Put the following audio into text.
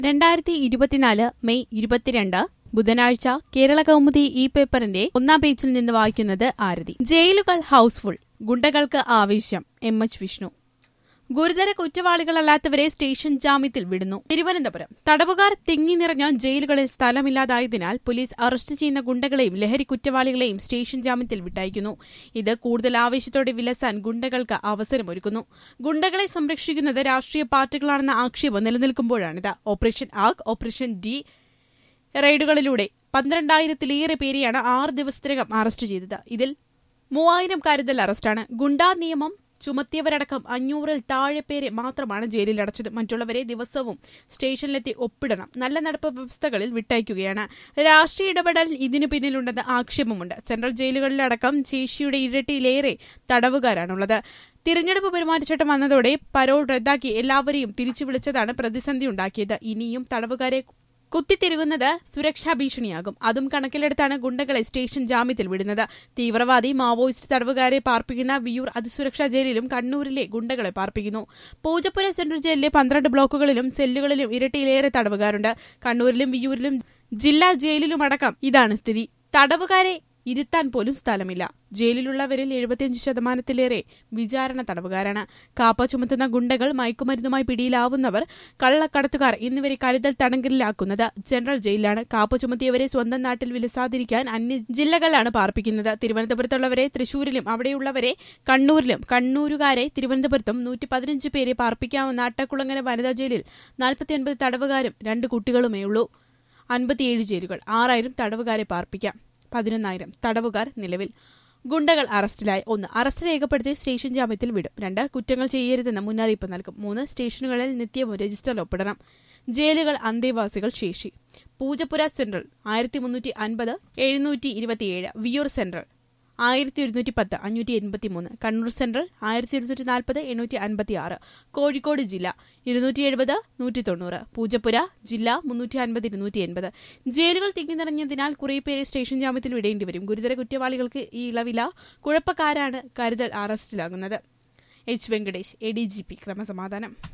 രണ്ടായിരത്തി ഇരുപത്തിനാല് മെയ് ഇരുപത്തിരണ്ട് ബുധനാഴ്ച കേരള കൗമുദി ഈ പേപ്പറിന്റെ ഒന്നാം പേജിൽ നിന്ന് വായിക്കുന്നത് ആരതി ജയിലുകൾ ഹൌസ്ഫുൾ ഗുണ്ടകൾക്ക് ആവേശം എം എച്ച് വിഷ്ണു ഗുരുതര കുറ്റവാളികളല്ലാത്തവരെ സ്റ്റേഷൻ ജാമ്യത്തിൽ വിടുന്നു തിരുവനന്തപുരം തടവുകാർ തിങ്ങി നിറഞ്ഞ ജയിലുകളിൽ സ്ഥലമില്ലാതായതിനാൽ പോലീസ് അറസ്റ്റ് ചെയ്യുന്ന ഗുണ്ടകളെയും ലഹരി കുറ്റവാളികളെയും സ്റ്റേഷൻ ജാമ്യത്തിൽ വിട്ടയക്കുന്നു ഇത് കൂടുതൽ ആവേശത്തോടെ വിലസാൻ ഗുണ്ടകൾക്ക് അവസരമൊരുക്കുന്നു ഗുണ്ടകളെ സംരക്ഷിക്കുന്നത് രാഷ്ട്രീയ പാർട്ടികളാണെന്ന ആക്ഷേപം നിലനിൽക്കുമ്പോഴാണിത് ഓപ്പറേഷൻ ആഗ് ഓപ്പറേഷൻ ഡി റെയ്ഡുകളിലൂടെ പന്ത്രണ്ടായിരത്തിലേറെ പേരെയാണ് ആറ് ദിവസത്തിനകം അറസ്റ്റ് ചെയ്തത് ഇതിൽ മൂവായിരം കരുതൽ അറസ്റ്റാണ് ഗുണ്ടാ നിയമം ചുമത്തിയവരടക്കം അഞ്ഞൂറിൽ താഴെ പേരെ മാത്രമാണ് ജയിലിൽ അടച്ചത് മറ്റുള്ളവരെ ദിവസവും സ്റ്റേഷനിലെത്തി ഒപ്പിടണം നല്ല നടപ്പ് വ്യവസ്ഥകളിൽ വിട്ടയക്കുകയാണ് രാഷ്ട്രീയ ഇടപെടൽ ഇതിനു പിന്നിലുണ്ടെന്ന് ആക്ഷേപമുണ്ട് സെൻട്രൽ ജയിലുകളിലടക്കം ശേഷിയുടെ ഇരട്ടിയിലേറെ തടവുകാരാണുള്ളത് തിരഞ്ഞെടുപ്പ് പെരുമാറ്റച്ചട്ടം വന്നതോടെ പരോൾ റദ്ദാക്കി എല്ലാവരെയും തിരിച്ചു വിളിച്ചതാണ് പ്രതിസന്ധി ഉണ്ടാക്കിയത് ഇനിയും തടവുകാരെ കുത്തിത്തിരുകുന്നത് സുരക്ഷാ ഭീഷണിയാകും അതും കണക്കിലെടുത്താണ് ഗുണ്ടകളെ സ്റ്റേഷൻ ജാമ്യത്തിൽ വിടുന്നത് തീവ്രവാദി മാവോയിസ്റ്റ് തടവുകാരെ പാർപ്പിക്കുന്ന വിയൂർ അതിസുരക്ഷാ ജയിലിലും കണ്ണൂരിലെ ഗുണ്ടകളെ പാർപ്പിക്കുന്നു പൂജപ്പുര സെൻട്രൽ ജയിലിലെ പന്ത്രണ്ട് ബ്ലോക്കുകളിലും സെല്ലുകളിലും ഇരട്ടിയിലേറെ തടവുകാരുണ്ട് കണ്ണൂരിലും വിയൂരിലും ജില്ലാ ജയിലിലുമടക്കം ഇതാണ് സ്ഥിതി തടവുകാരെ ഇരുത്താൻ പോലും സ്ഥലമില്ല ജയിലിലുള്ളവരിൽ എഴുപത്തിയഞ്ച് ശതമാനത്തിലേറെ വിചാരണ തടവുകാരാണ് കാപ്പ ചുമത്തുന്ന ഗുണ്ടകൾ മയക്കുമരുന്നുമായി പിടിയിലാവുന്നവർ കള്ളക്കടത്തുകാർ എന്നിവരെ കരുതൽ തടങ്കലിലാക്കുന്നത് ജനറൽ ജയിലിലാണ് കാപ്പ ചുമത്തിയവരെ സ്വന്തം നാട്ടിൽ വിലസാതിരിക്കാൻ അന്യ ജില്ലകളിലാണ് പാർപ്പിക്കുന്നത് തിരുവനന്തപുരത്തുള്ളവരെ തൃശൂരിലും അവിടെയുള്ളവരെ കണ്ണൂരിലും കണ്ണൂരുകാരെ തിരുവനന്തപുരത്തും നൂറ്റി പതിനഞ്ച് പേരെ പാർപ്പിക്കാവുന്ന അട്ടക്കുളങ്ങര വനിതാ ജയിലിൽ നാൽപ്പത്തിയൊൻപത് തടവുകാരും രണ്ട് കുട്ടികളുമേ ഉള്ളൂ അൻപത്തിയേഴ് ജയിലുകൾ ആറായിരം തടവുകാരെ പാർപ്പിക്കാം പതിനൊന്നായിരം തടവുകാർ നിലവിൽ ഗുണ്ടകൾ അറസ്റ്റിലായി ഒന്ന് അറസ്റ്റ് രേഖപ്പെടുത്തി സ്റ്റേഷൻ ജാമ്യത്തിൽ വിടും രണ്ട് കുറ്റങ്ങൾ ചെയ്യരുതെന്ന് മുന്നറിയിപ്പ് നൽകും മൂന്ന് സ്റ്റേഷനുകളിൽ നിത്യവും രജിസ്റ്ററിൽ ഒപ്പിടണം ജയിലുകൾ അന്തേവാസികൾ ശേഷി പൂജപ്പുര സെൻട്രൽ ആയിരത്തി മുന്നൂറ്റി അൻപത് എഴുന്നൂറ്റി ഇരുപത്തിയേഴ് വിയൂർ സെൻട്രൽ ആയിരത്തി ഒരുന്നൂറ്റി പത്ത് അഞ്ഞൂറ്റി എൺപത്തി മൂന്ന് കണ്ണൂർ സെൻട്രൽ ആയിരത്തി ഇരുന്നൂറ്റി നാൽപ്പത് എണ്ണൂറ്റി അൻപത്തി ആറ് കോഴിക്കോട് ജില്ല ഇരുന്നൂറ്റി എഴുപത് നൂറ്റി തൊണ്ണൂറ് പൂജപ്പുര ജില്ല മുന്നൂറ്റി അൻപത് ഇരുന്നൂറ്റി എൺപത് ജയിലുകൾ തിങ്ങി നിറഞ്ഞതിനാൽ കുറേ പേരെ സ്റ്റേഷൻ ജാമ്യത്തിൽ വിടേണ്ടി വരും ഗുരുതര കുറ്റവാളികൾക്ക് ഈ ഇളവില കുഴപ്പക്കാരാണ് കരുതൽ അറസ്റ്റിലാകുന്നത് H Venkatesh A D G P ക്രമസമാധാനം